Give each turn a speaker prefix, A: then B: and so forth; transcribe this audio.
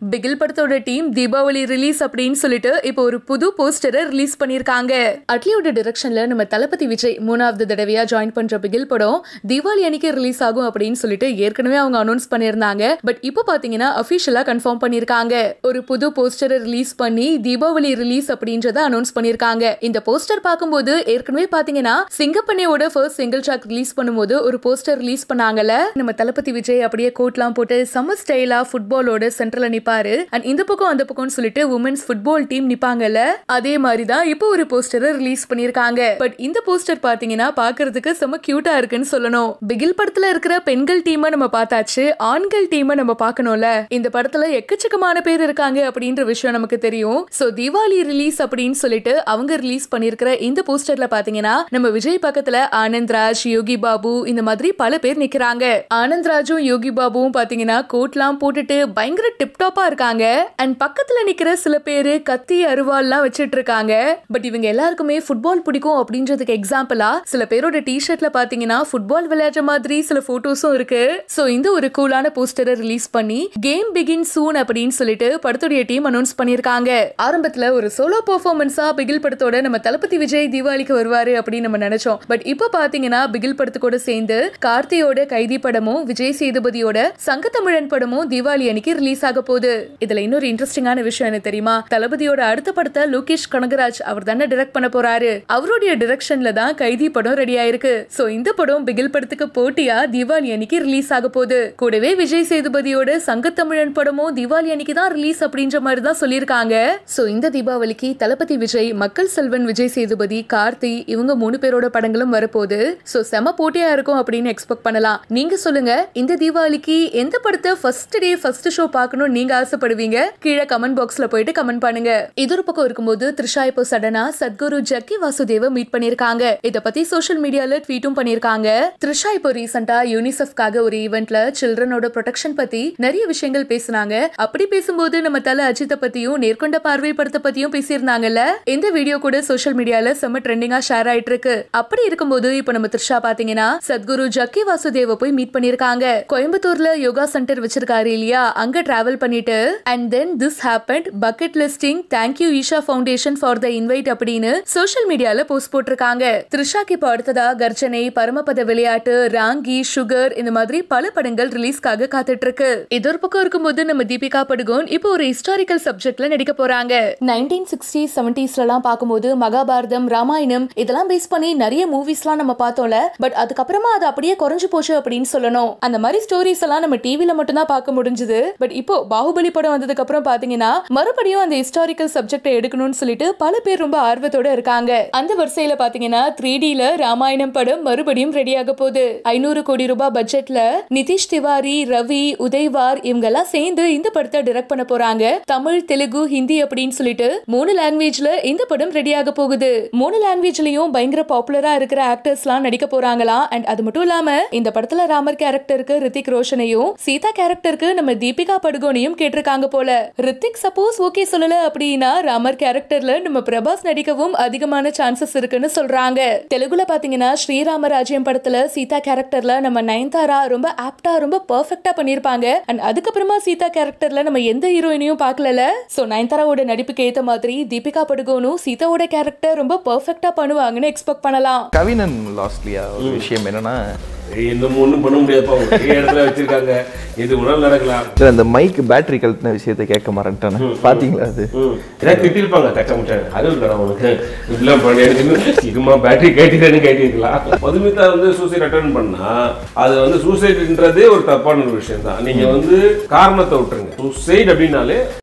A: பிகில் படத்தோட team Deepavali release அப்படின்னு சொல்லிட்டு இப்போ ஒரு புது போஸ்டரை ரிலீஸ் பண்ணிருக்காங்க அட்லியோட டிரெக்ஷன்ல நம்ம தளபதி விஜய் மூணாவது தடவையா ஜாயின் பண்ற பிகில் படம் தீபாவளி அன்னைக்கு ரிலீஸ் ஆகும் அப்படின்னு சொல்லிட்டு ஏற்கனவே அவங்க அனௌன்ஸ் பண்ணியிருந்தாங்க பட் இப்போ பாத்தீங்கன்னா அபிஷியலா கன்ஃபார்ம் பண்ணிருக்காங்க ஒரு புது போஸ்டரை ரிலீஸ் பண்ணி தீபாவளி ரிலீஸ் அப்படின்றத அனௌன்ஸ் பண்ணிருக்காங்க இந்த போஸ்டர் பார்க்கும்போது ஏற்கனவே பாத்தீங்கன்னா சிங்கப்பண்ணையோட ஃபர்ஸ்ட் சிங்கிள் ட்ராக் ரிலீஸ் பண்ணும்போது ஒரு போஸ்டர் ரிலீஸ் பண்ணாங்கல்ல நம்ம தளபதி விஜய் அப்படியே கோட்லாம் போட்டு சம்மர் ஸ்டைலா ஃபுட்பாலோட சென்டர்ல நிப்பாரு அண்ட் இந்த பக்கம் அந்த பக்கம்னு சொல்லிட்டு உமன்ஸ் ஃபுட்பால் டீம் நிப்பாங்கல்ல அதே மாதிரி தான் இப்போ ஒரு போஸ்டரை ரிலீஸ் பண்ணிருக்காங்க பட் இந்த போஸ்டர் பாத்தீங்கன்னா பாக்குறதுக்கு செம கியூட்டா இருக்குன்னு சொல்லணும் பிகில் படத்துல இருக்கிற பெண்கள் டீமை நம்ம பார்த்தாச்சு ஆண்கள் டீமை நம்ம பார்க்கணும்ல இந்த படத்துல எக்கச்சக்கமான பேர் இருக்காங்க அப்படின்ற விஷயம் நமக்கு தெரியும் சோ தீபாவளி ரிலீஸ் அப்படின்னு சொல்லிட்டு அவங்க ரிலீஸ் பண்ணிருக்கிற இந்த போஸ்டர்ல பாத்தீங்கன்னா நம்ம விஜய் பக்கத்துல ஆனந்த்ராஜ் யோகி பாபு இந்த மாதிரி பல பேர் நிக்கிறாங்க ஆனந்த்ராஜும் யோகி பாபுவும் பாத்தீங்கன்னா கோட்லாம் போட்டுட்டு பயங்கர டிப்டாப்பா இருக்காங்க அண்ட் பக்கத்துல நிக்கிற சில பேரு கத்தி அருவாள்லாம் வச்சிட்டு இருக்காங்க பட் இவங்க எல்லாருக்குமே ஃபுட்பால் பிடிக்கும் அப்படின்றதுக்கு எக்ஸாம்பிளா சில பேரோட டிஷர்ட்ல பாத்தீங்கன்னா ஃபுட்பால் விளையாடுற மாதிரி சில போட்டோஸும் இருக்கு சோ இந்த ஒரு கூலான போஸ்டரை ரிலீஸ் பண்ணி கேம் பிகின் சூன் அப்படின்னு சொல்லிட்டு படத்துடைய டீம் அனௌன்ஸ் பண்ணிருக்காங்க ஆரம்பத்துல ஒரு சோலோ பெர்ஃபார்மன்ஸா பிகில் படத்தோட நம்ம தளபதி விஜய் தீபாவளிக்கு வருவாரு அப்படின்னு நம்ம நினைச்சோம் பட் இப்போ பாத்தீங்கன்னா பிகில் படத்துக்கூட சேர்ந்து கார்த்தியோட கைதி படமும் விஜய் சேதுபதியோட சங்கத்தமிழன் படமும் தீபாவளி அன்னைக்கு ரிலீஸ் ஆக போகுது இதுல இன்னொரு இன்ட்ரெஸ்டிங்கான விஷயம் என்ன தெரியுமா தளபதியோட அடுத்த படத்தை லோகேஷ் கனகராஜ் அவர் தானே டிரெக்ட் பண்ண போறாரு அவருடைய டிரெக்ஷன்ல தான் கைதி படம் ரெடி ஆயிருக்கு சோ இந்த படம் பிகில் படத்துக்கு போட்டியா தீபாவளி அன்னைக்கு ரிலீஸ் ஆக போகுது கூடவே விஜய் சேதுபதியோட சங்கத்தமிழன் படமும் தீபாவளி அன்னைக்கு தான் ரிலீஸ் அப்படின்ற மாதிரி தான் சொல்லியிருக்காங்க சோ இந்த தீபாவளிக்கு தளபதி விஜய் மக்கள் செல்வன் விஜய் சேதுபதி கார்த்தி இவங்க மூணு பேரோட படங்களும் வரப்போகுது சோ செம போட்டியா இருக்கும் அப்படின்னு எக்ஸ்பெக்ட் பண்ணலாம் நீங்க சொல்லுங்க இந்த தீபாவளிக்கு எந்த படத்தை ஃபர்ஸ்ட் டே ஃபர்ஸ்ட் ஷோ பார்க்கணும் நீங்க ஆசைப்படுவீங்க கீழே கமெண்ட் பாக்ஸ்ல போயிட்டு கமெண்ட் பண்ணுங்க இது ஒரு பக்கம் இருக்கும்போது த்ரிஷா இப்போ சடனா சத்குரு ஜக்கி வாசுதேவ மீட் பண்ணிருக்காங்க இத பத்தி சோஷியல் மீடியால ட்வீட்டும் பண்ணிருக்காங்க த்ரிஷா இப்போ ரீசெண்டா யூனிசெஃப்காக ஒரு ஈவெண்ட்ல சில்ட்ரனோட ப்ரொடெக்ஷன் பத்தி நிறைய விஷயங்கள் பேசினாங்க அப்படி பேசும்போது நம்ம தல அஜித்தை பத்தியும் நேர்கொண்ட பார்வை படத்தை பத்தியும் பேசியிருந்தாங்கல்ல இந்த வீடியோ கூட சோஷியல் மீடியால செம்ம ட்ரெண்டிங்கா ஷேர் ஆயிட்டு இருக்கு அப்படி இருக்கும்போது இப்போ நம்ம த்ரிஷா பாத்தீங்கன்னா சத்குரு ஜக்கி வாசுதேவ போய் மீட் பண்ணிருக்காங்க கோயம்புத்தூர்ல யோகா சென்டர் வச்சிருக்காரு இல்லையா அங்க டிராவல் பண்ணிட்டு and then this happened bucket listing thank you Isha foundation for the invite அப்படின்னு சோஷியல் மீடியால போஸ்ட் போட்டிருக்காங்க த்ரிஷாக்கு இப்போ அடுத்ததா கர்ஜனை பரமபத விளையாட்டு ராங்கி சுகர் இந்த மாதிரி பல படங்கள் ரிலீஸ்க்காக காத்துட்டு இருக்கு இது ஒரு பக்கம் இருக்கும்போது நம்ம தீபிகா படுகோன் இப்போ ஒரு ஹிஸ்டாரிக்கல் சப்ஜெக்ட்ல நடிக்க போறாங்க நைன்டீன் சிக்ஸ்டி செவன்டிஸ்லாம் பார்க்கும்போது மகாபாரதம் ராமாயணம் இதெல்லாம் பேஸ் பண்ணி நிறைய மூவிஸ்லாம் நம்ம பார்த்தோம்ல பட் அதுக்கப்புறமா அது அப்படியே குறைஞ்சு போச்சு அப்படின்னு சொல்லணும் அந்த மாதிரி ஸ்டோரிஸ் எல்லாம் நம்ம டிவில மட்டும் தான் பார்க்க முடிஞ்சது பட் இப்போ பாகுபலி படம் வந்ததுக்கு அப்புறம் பாத்தீங்கன்னா மறுபடியும் அந்த ஹிஸ்டாரிக்கல் சப்ஜெக்ட் எடுக்கணும்னு சொல்லிட்டு பல பேர் ரொம்ப ஆர்வத்தோட இருக்காங்க அந்த வரிசையில பாத்தீங்கன்னா த்ரீ டில ராமாயணம் படம் மறுபடியும் ரெடி ஆக போகுது ஐநூறு கோடி ரூபாய் பட்ஜெட்ல நிதிஷ் திவாரி ரவி உதய்வார் இவங்க எல்லாம் சேர்ந்து இந்த படத்தை டைரக்ட் பண்ண போறாங்க தமிழ் தெலுங்கு ஹிந்தி அப்படின்னு சொல்லிட்டு மூணு லாங்குவேஜ்ல இந்த படம் ரெடி ஆக போகுது மூணு லாங்குவேஜ்லயும் பயங்கர பாப்புலரா இருக்கிற ஆக்டர்ஸ்லாம் நடிக்க போறாங்களாம் அண்ட் அது மட்டும் இல்லாம இந்த படத்துல ராமர் கேரக்டருக்கு ரித்திக் ரோஷனையும் சீதா கேரக்டருக்கு நம்ம தீபிகா படுகோனையும் கேட்டிருக்காங்க போல ரித்திக் சப்போஸ் ஓகே சொல்லல அப்படின்னா ராமர் கேரக்டர்ல நம்ம பிரபாஸ் நடிக்கவும் அதிகமான சான்சஸ் இருக்குன்னு சொல்றாங்க தெலுங்குல பாத்தீங்கன்னா ஸ்ரீராம ராஜ்யம் படத்துல சீதா கேரக்டர்ல நம்ம நயன்தாரா ரொம்ப ஆப்டா ரொம்ப பெர்ஃபெக்ட்டா பண்ணிருப்பாங்க அண்ட் அதுக்கப்புறமா சீதா கேரக்டர்ல நம்ம எந்த ஹீரோயினையும் பார்க்கல சோ நயன்தாராவோட நடிப்புக்கு ஏத்த மாதிரி தீபிகா படுகோனும் சீதாவோட கேரக்டர் ரொம்ப பெர்ஃபெக்ட்டா பண்ணுவாங்கன்னு எக்ஸ்பெக்ட் பண்ணலாம்
B: கவினன் லாஸ்ட்லியா ஒரு விஷயம் என்னன்னா
C: இன்னும் ஒண்ணும் பண்ண முடியாதுப்பா ஒரே இடத்துல வச்சிருக்காங்க எது வேணாலும் நடக்கலாம்
B: இல்ல, இந்த மைக் பேட்டரி கழட்டின விஷயத்தை கேட்க மாட்டேன்ட்டானே பாத்தீங்களா அது
C: ம் ஏதாவது திட்டிருப்பாங்க கச்சா முச்சாங்க அது இருக்கா உனக்கு இப்படிலாம் பண்ண எனக்கு இதுமா பேட்டரி கேட்டுட்டேன்னு கேட்டிருக்கலாம் மதுமிதா வந்து சூசைட் அட்டன் பண்ணா அது வந்து சூசைட்ன்றதே ஒரு தப்பான ஒரு விஷயம் தான் நீங்க வந்து காரணத்தை விட்டுருங்க சூசைட் அப்படின்னாலே